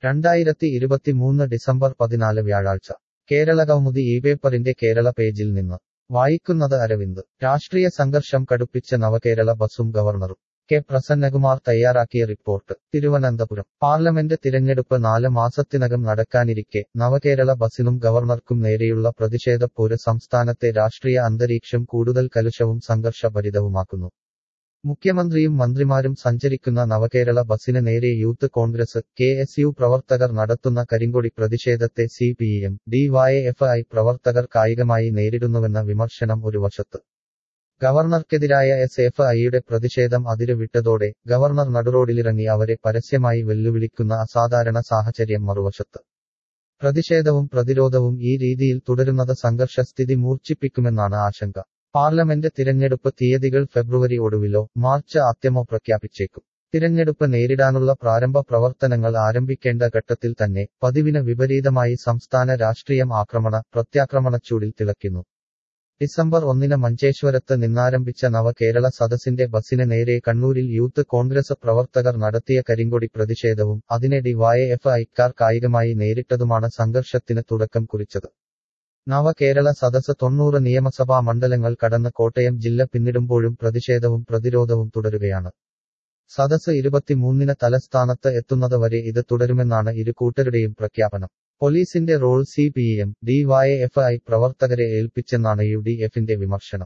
രണ്ടായിരത്തി ഇരുപത്തിമൂന്ന് ഡിസംബർ പതിനാല് വ്യാഴാഴ്ച കേരള കൗമുദി ഈ പേപ്പറിന്റെ കേരള പേജിൽ നിന്ന് വായിക്കുന്നത് അരവിന്ദ് രാഷ്ട്രീയ സംഘർഷം കടുപ്പിച്ച നവകേരള ബസും ഗവർണറും കെ പ്രസന്നകുമാർ തയ്യാറാക്കിയ റിപ്പോർട്ട് തിരുവനന്തപുരം പാർലമെന്റ് തിരഞ്ഞെടുപ്പ് നാല് മാസത്തിനകം നടക്കാനിരിക്കെ നവകേരള ബസിനും ഗവർണർക്കും നേരെയുള്ള പ്രതിഷേധപ്പോര് സംസ്ഥാനത്തെ രാഷ്ട്രീയ അന്തരീക്ഷം കൂടുതൽ കലുഷവും സംഘർഷഭരിതവുമാക്കുന്നു മുഖ്യമന്ത്രിയും മന്ത്രിമാരും സഞ്ചരിക്കുന്ന നവകേരള ബസിന് നേരെ youth Congress K S U പ്രവർത്തകർ നടത്തുന്ന കരിങ്കൊടി പ്രതിഷേധത്തെ സി പി എം ഡിവൈഎഫ്ഐ പ്രവർത്തകർ കായികമായി നേരിടുന്നുവെന്ന വിമർശനം ഒരു വശത്ത് ഗവർണർക്കെതിരായ എസ് എഫ് ഐയുടെ പ്രതിഷേധം അതിരുവിട്ടതോടെ ഗവർണർ നടുറോഡിലിറങ്ങി അവരെ പരസ്യമായി വെല്ലുവിളിക്കുന്ന അസാധാരണ സാഹചര്യം മറുവശത്ത് പ്രതിഷേധവും പ്രതിരോധവും ഈ രീതിയിൽ തുടരുന്നത് സംഘർഷസ്ഥിതി മൂർച്ഛിപ്പിക്കുമെന്നാണ് ആശങ്ക പാർലമെന്റ് തിരഞ്ഞെടുപ്പ് തീയതികൾ ഫെബ്രുവരി ഒടുവിലോ മാർച്ച് ആദ്യമോ പ്രഖ്യാപിച്ചേക്കും തിരഞ്ഞെടുപ്പ് നേരിടാനുള്ള പ്രാരംഭ പ്രവർത്തനങ്ങൾ ആരംഭിക്കേണ്ട ഘട്ടത്തിൽ തന്നെ പതിവിന് വിപരീതമായി സംസ്ഥാന രാഷ്ട്രീയം ആക്രമണ പ്രത്യാക്രമണച്ചൂടിൽ തിളയ്ക്കുന്നു ഡിസംബർ ഒന്നിന് മഞ്ചേശ്വരത്ത് നിന്നാരംഭിച്ച നവകേരള സദസ്സിന്റെ ബസിന് നേരെ കണ്ണൂരിൽ യൂത്ത് കോൺഗ്രസ് പ്രവർത്തകർ നടത്തിയ കരിങ്കൊടി പ്രതിഷേധവും അതിനെ ഡിവൈഎഫ് ഐക്കാർ കായികമായി നേരിട്ടതുമാണ് സംഘർഷത്തിന് തുടക്കം കുറിച്ചത് നവകേരള സദസ് തൊണ്ണൂറ് നിയമസഭാ മണ്ഡലങ്ങൾ കടന്ന് കോട്ടയം ജില്ല പിന്നിടുമ്പോഴും പ്രതിഷേധവും പ്രതിരോധവും തുടരുകയാണ് സദസ് ഇരുപത്തിമൂന്നിന് തലസ്ഥാനത്ത് എത്തുന്നതുവരെ ഇത് തുടരുമെന്നാണ് ഇരു കൂട്ടരുടെയും പ്രഖ്യാപനം പോലീസിന്റെ role C P M DYFI പ്രവർത്തകരെ ഏൽപ്പിച്ചെന്നാണ് യു ഡി എഫിന്റെ വിമർശനം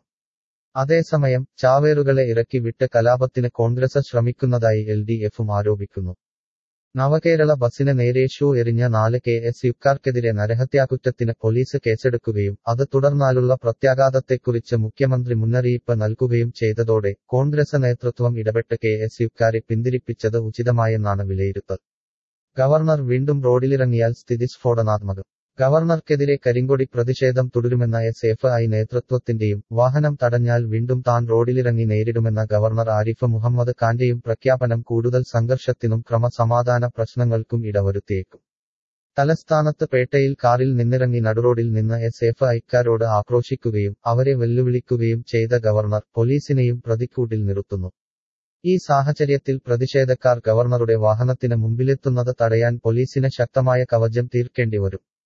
അതേസമയം ചാവേറുകളെ ഇറക്കി വിട്ട് കലാപത്തിന് കോൺഗ്രസ് ശ്രമിക്കുന്നതായി എൽ ഡി എഫും ആരോപിക്കുന്നു നവകേരള ബസിന് നേരെ ഷൂ എറിഞ്ഞ നാല് കെ എസ് യുക്കാർക്കെതിരെ നരഹത്യാകുറ്റത്തിന് പോലീസ് കേസെടുക്കുകയും അത് തുടർന്നാലുള്ള പ്രത്യാഘാതത്തെക്കുറിച്ച് മുഖ്യമന്ത്രി മുന്നറിയിപ്പ് നൽകുകയും ചെയ്തതോടെ കോൺഗ്രസ് നേതൃത്വം ഇടപെട്ട് കെ എസ് യുക്കാരെ പിന്തിരിപ്പിച്ചത് ഉചിതമായെന്നാണ് വിലയിരുത്തൽ ഗവർണർ വീണ്ടും റോഡിലിറങ്ങിയാൽ സ്ഥിതി സ്ഫോടനാത്മകം ഗവർണർക്കെതിരെ കരിങ്കൊടി പ്രതിഷേധം തുടരുമെന്ന എസ് എഫ് ഐ നേതൃത്വത്തിന്റെയും വാഹനം തടഞ്ഞാൽ വീണ്ടും താൻ റോഡിലിറങ്ങി നേരിടുമെന്ന ഗവർണർ ആരിഫ് മുഹമ്മദ് ഖാന്റെയും പ്രഖ്യാപനം കൂടുതൽ സംഘർഷത്തിനും ക്രമസമാധാന പ്രശ്നങ്ങൾക്കും ഇടവരുത്തിയേക്കും തലസ്ഥാനത്ത് പേട്ടയിൽ കാറിൽ നിന്നിറങ്ങി നടുറോഡിൽ നിന്ന് എസ് എഫ് ഐക്കാരോട് ആക്രോശിക്കുകയും അവരെ വെല്ലുവിളിക്കുകയും ചെയ്ത ഗവർണർ പോലീസിനെയും പ്രതിക്കൂട്ടിൽ നിർത്തുന്നു ഈ സാഹചര്യത്തിൽ പ്രതിഷേധക്കാർ ഗവർണറുടെ വാഹനത്തിന് മുമ്പിലെത്തുന്നത് തടയാൻ പോലീസിന് ശക്തമായ കവചം തീർക്കേണ്ടിവരും